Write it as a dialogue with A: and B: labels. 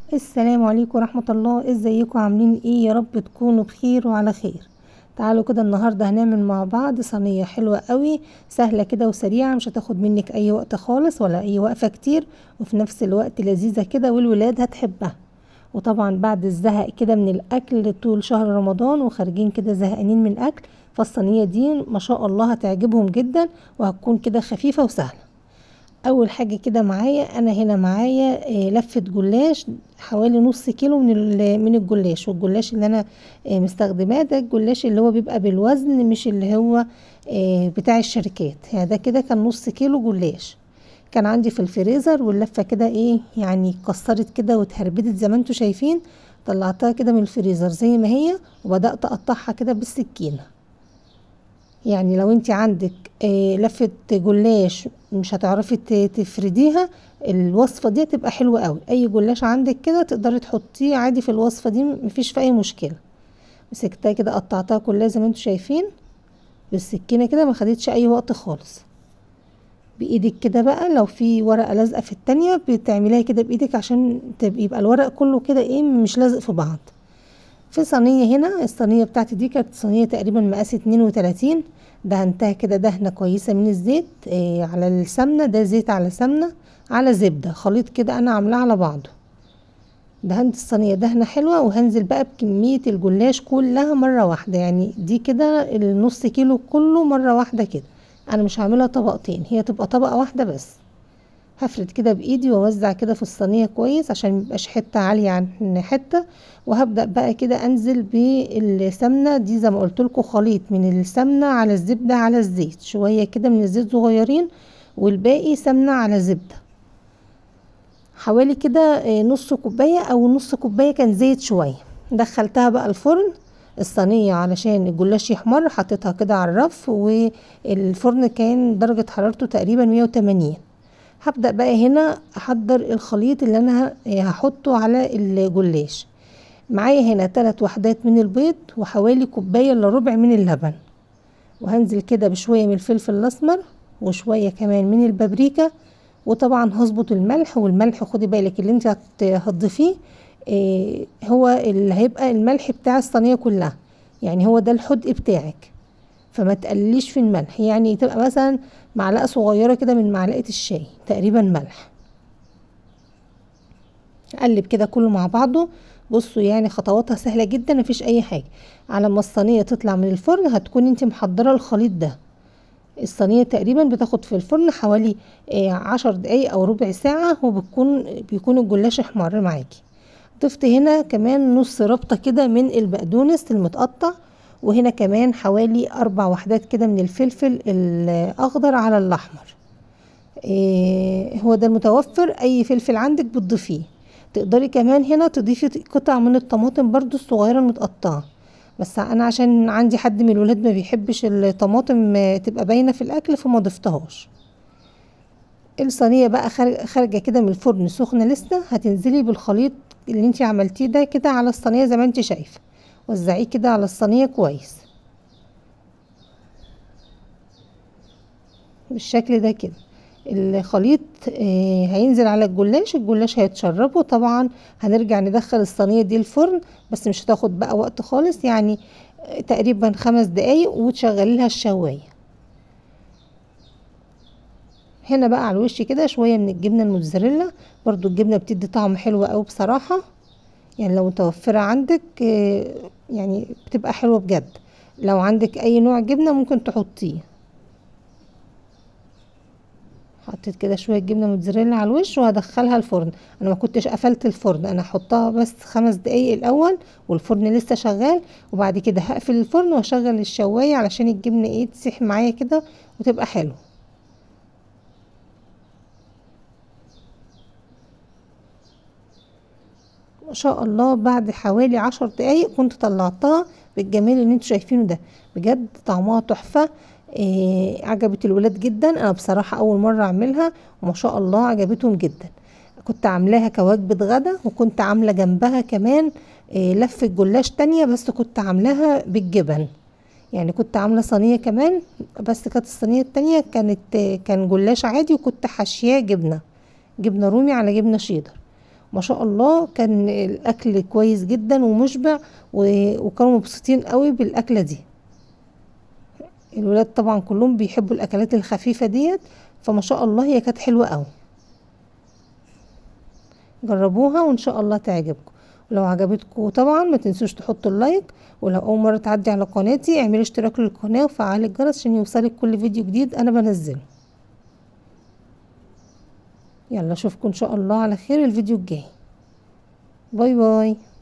A: السلام عليكم ورحمة الله ازيكم عاملين ايه يا رب تكونوا بخير وعلى خير تعالوا كده النهاردة هنعمل مع بعض صينية حلوة قوي سهلة كده وسريعة مش هتاخد منك اي وقت خالص ولا اي وقفة كتير وفي نفس الوقت لذيذة كده والولاد هتحبها وطبعا بعد الزهق كده من الاكل طول شهر رمضان وخارجين كده زهقانين من الاكل فالصينية دي ما شاء الله هتعجبهم جدا وهتكون كده خفيفة وسهلة اول حاجه كده معايا انا هنا معايا آه، لفه جلاش حوالي نص كيلو من ال- من الجلاش والجلاش اللي انا آه، مستخدماه ده الجلاش اللي هو بيبقى بالوزن مش اللي هو آه، بتاع الشركات يعني ده كده كان نص كيلو جلاش كان عندي في الفريزر واللفه كده ايه يعني اتكسرت كده واتهربدت زي ما انتوا شايفين طلعتها كده من الفريزر زي ما هي وبدات اقطعها كده بالسكينه يعني لو انت عندك آه، لفة جلاش مش هتعرفي ت- تفرديها الوصفة دي تبقى حلوة قوي اي جلاش عندك كده تقدري تحطيه عادي في الوصفة دي مفيش في اي مشكلة مسكتها كده قطعتها كلها زي ما انتوا شايفين بالسكينة كده ما خدتش اي وقت خالص بايدك كده بقى لو في ورقة لازقة في التانية بتعمليها كده بايدك عشان تبقى يبقى الورق كله كده ايه مش لازق في بعض في صينية هنا الصينية بتاعتي دي كانت صينية تقريبا مقاس اتنين وتلاتين دهنتها كده دهنة كويسة من الزيت إيه على السمنة ده زيت على سمنة على زبدة خليط كده انا عاملاه على بعضه دهنت الصينية دهنة حلوة وهنزل بقى بكمية الجلاش كلها مرة واحدة يعني دي كده النص كيلو كله مرة واحدة كده انا مش هعملها طبقتين هي تبقى طبقة واحدة بس هفرد كده بايدي واوزع كده في الصينيه كويس عشان ميبقاش حته عاليه عن حته وهبدا بقى كده انزل بالسمنه دي زي ما قلت لكم خليط من السمنه على الزبده على الزيت شويه كده من الزيت صغيرين والباقي سمنه على زبده حوالي كده آه، نص كوبايه او نص كوبايه كان زيت شويه دخلتها بقى الفرن الصينيه علشان الجلاش يحمر حطيتها كده على الرف والفرن كان درجه حرارته تقريبا 180 هبدأ بقى هنا احضر الخليط اللي انا ه- هحطه على الجلاش معايا هنا ثلاث وحدات من البيض وحوالي كوباية الا ربع من اللبن وهنزل كده بشوية من الفلفل الاسمر وشوية كمان من البابريكا وطبعا هظبط الملح والملح خدي بالك اللي انت هت- هتضيفيه إيه هو اللي هيبقى الملح بتاع الصينية كلها يعني هو ده الحدق بتاعك فما تقلليش في الملح يعني تبقى مثلا معلقه صغيره كده من معلقه الشاي تقريبا ملح اقلب كده كله مع بعضه بصوا يعني خطواتها سهله جدا مفيش اي حاجه على ما الصينيه تطلع من الفرن هتكون انت محضره الخليط ده الصينيه تقريبا بتاخد في الفرن حوالي آه، عشر دقايق او ربع ساعه وبتكون بيكون الجلاش احمر معاكي ضفت هنا كمان نص ربطه كده من البقدونس المتقطع وهنا كمان حوالي اربع وحدات كده من الفلفل الاخضر على الاحمر إيه هو ده المتوفر اي فلفل عندك بتضيفيه تقدري كمان هنا تضيفي قطع من الطماطم برضو الصغيره المتقطعه بس انا عشان عندي حد من الولاد ما بيحبش الطماطم آه، تبقى باينه في الاكل فما ضفتهاش الصينيه بقى خارج- خارجه كده من الفرن سخنه لسه هتنزلي بالخليط اللي انت عملتيه ده كده على الصينيه زي ما انت شايفه وزعيه كده على الصينيه كويس بالشكل ده كده الخليط آه، هينزل على الجلاش الجلاش هيتشربه طبعا هنرجع ندخل الصينيه دي الفرن بس مش هتاخد بقى وقت خالص يعني آه، تقريبا خمس دقايق وتشغلي لها الشوايه هنا بقى على الوش كده شويه من الجبنه الموتزاريلا برضو الجبنه بتدي طعم حلو قوي بصراحه يعني لو متوفره عندك آه، يعني بتبقى حلوه بجد لو عندك اي نوع جبنه ممكن تحطيه حطيت كده شويه جبنه موتزاريلا على الوش وهدخلها الفرن انا ما كنتش قفلت الفرن انا هحطها بس خمس دقايق الاول والفرن لسه شغال وبعد كده هقفل الفرن واشغل الشوايه علشان الجبنه ايه تسيح معايا كده وتبقى حلوه ما شاء الله بعد حوالي عشر دقايق كنت طلعتها بالجمال اللي انتوا شايفينه ده بجد طعمها تحفة إيه عجبت الولاد جدا انا بصراحة اول مرة اعملها وما شاء الله عجبتهم جدا كنت عاملاها كوجبة غدا وكنت عاملة جنبها كمان إيه لفة جلاش تانية بس كنت عاملاها بالجبن يعني كنت عاملة صينية كمان بس كانت الصينية التانية كانت كان جلاش عادي وكنت حاشياه جبنة جبنة رومي على جبنة شيدر ما شاء الله كان الاكل كويس جدا ومشبع وكانوا مبسوطين قوي بالاكله دي الولاد طبعا كلهم بيحبوا الاكلات الخفيفه ديت فما شاء الله هي كانت حلوه قوي جربوها وان شاء الله تعجبكم ولو عجبتكم طبعا ما تنسوش تحطوا اللايك ولو اول مره تعدي على قناتي اعملي اشتراك للقناه وفعلي الجرس عشان يوصلك كل فيديو جديد انا بنزله يلا اشوفكم ان شاء الله على خير الفيديو الجاي باي باي